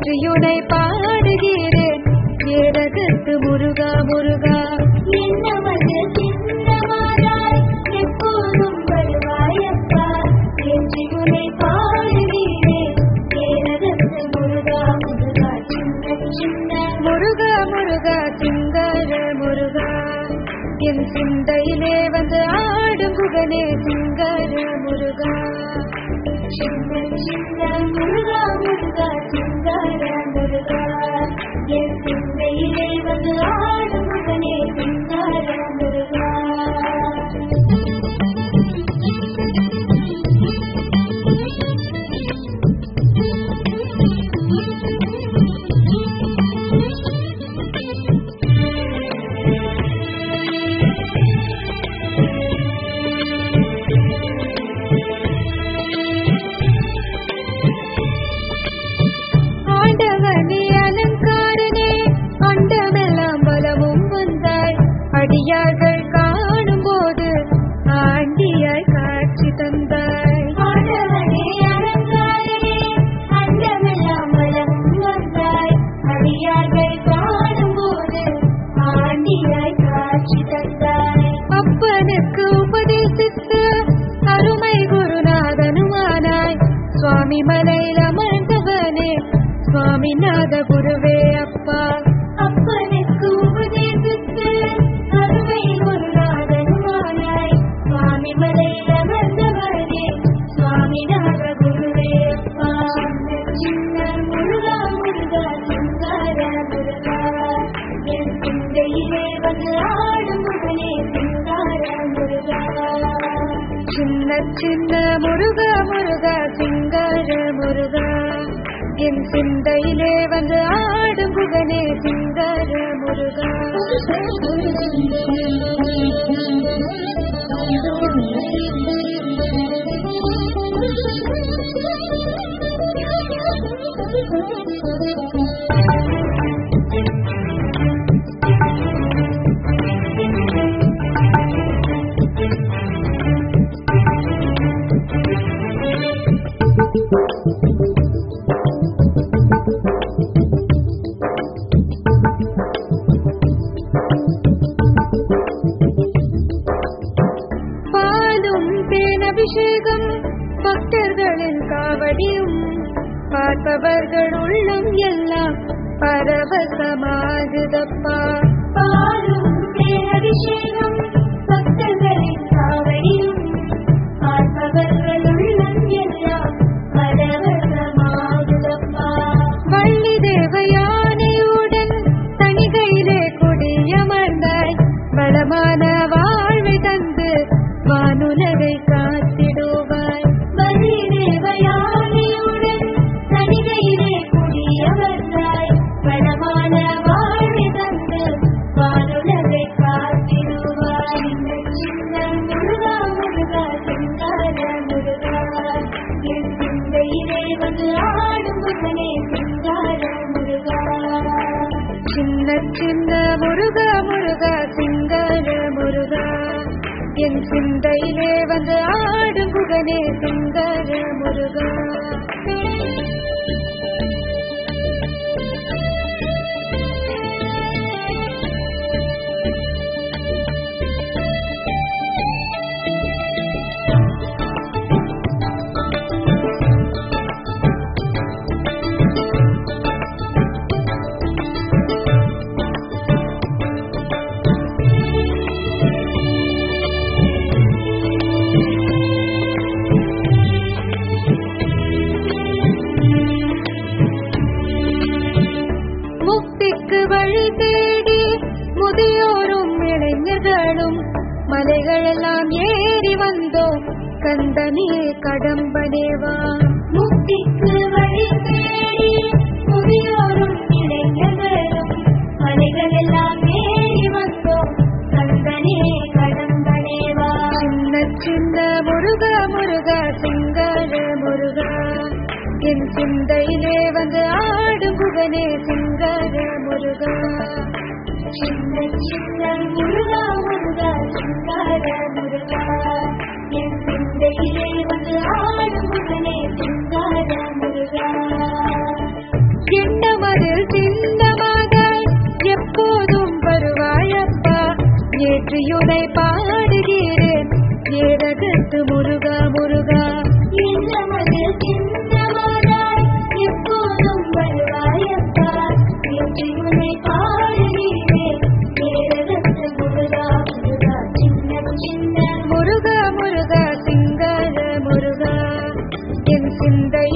போற்றியுனை பாடுகிறேன் ஏரகத்து முருகா முருகா என்னவது சின்னமாராய் எப்போதும் வருவாயப்பா என்று உனை பாடுகிறேன் ஏனகத்து முருகா முருகா சின்ன சின்ன முருகா முருகா சிங்கார முருகா என் சிந்தையிலே வந்து ஆடும் புகனே சிங்கார முருகா சின்ன சின்ன முருகா முருகா சிங்கார முருகா என் சிந்தையிலே வந்து ஆடும் மகனே சிங்கார முருகா ஆண்டவனே அலங்காரனே அண்டமெல்லாம் பலமும் வந்தாய் அடியார்கள் காணும் போது ஆண்டியாய் காட்சி தந்தாய் ஆண்டவனே அலங்காரனே அண்டமெல்லாம் வலம் வந்தாய் அடியார்கள் காணும்போது ஆண்டியாய் காட்சி தந்தாய் அப்பனுக்கு உபதேசித்த அருமை குருநாதனுமானாய் சுவாமி மலையில் அமர்ந்தவனே சுவாமிநாத குருவே அப்பா அப்பனுக்கு உபதேசித்து அருமை குருநாதனுமானாய் சுவாமி மலையில் அமர்ந்தவனே சுவாமிநாத குருவே அப்பா சின்ன முருகா முருகா சிங்கார முருகா என் சிந்தையிலே வந்து ஆடும் மகனே சிங்கார முருகா சின்ன சின்ன முருகா முருகா சிங்கார முருகா என் சிந்தையிலே வந்து ஆடும் புகனே சிங்கார முருகா பாலும் தேனபிஷேகம் பக்தர்களின் காவடியும் பார்ப்பவர்கள் உள்ளம் எல்லாம் பரவசமாகுதப்பா பாலும் தேனபிஷேகம் பக்தர்களின் காவடியும் பார்ப்பவர்கள் உள்ளம் எல்லாம் பரவசமாகுதப்பா வள்ளி தேவயானையுடன் தனிகையிலே குடியமர்ந்தாய் வளமான வாழ்வை தந்து வானுலகை காத்திடுவாய் வள்ளி தேவயானையுடன் தனிகையிலே குடியமர்ந்தாய் வளமான வாழ்வை தந்து வானுலகை காத்திடுவாய் சின்ன முருகா முருகா சிங்கார முருகா என் சிந்தையிலே வந்து ஆடும் மகனே சிங்கார முருகா சின்ன சின்ன முருகா முருகா சிங்கார முருகா என் சிந்தையிலே வந்து ஆடும் புகனே சிங்கார முருகா முக்திக்கு வழி தேடி முதியோரும் இளைஞர்களும் மலைகளெல்லாம் ஏறி வந்தோம் கந்தனே கடம்பனேவா முக்திக்கு வழி தேடி முதியோரும் இளைஞர்களும் மலைகளெல்லாம் ஏறி வந்தோம் கந்தனே கடம்பனேவா சின்ன சின்ன முருகா முருகா சிங்கார முருகா என் சிந்தையிலே வந்து ஆடும் புகனே சிங்கார முருகா சின்ன சின்ன முருகா முருகா சிங்கார முருகா என் சிந்தையிலே வந்து ஆடும் மகனே சிங்கார முருகா எண்ணமதில் சின்னமாக எப்போதும் வருவாயப்பா ஏற்றியுனை பாடுகிறேன் ஏரகத்து முருகா முருகா எண்ணமது சின்னமானாய் எப்போதும் வருவாயப்பா என்று உன்னை பாடுகிறேன் ஏரகத்து முருகா முருகா சின்ன சின்ன முருகா முருகா சிங்கார முருகா என் சிந்தை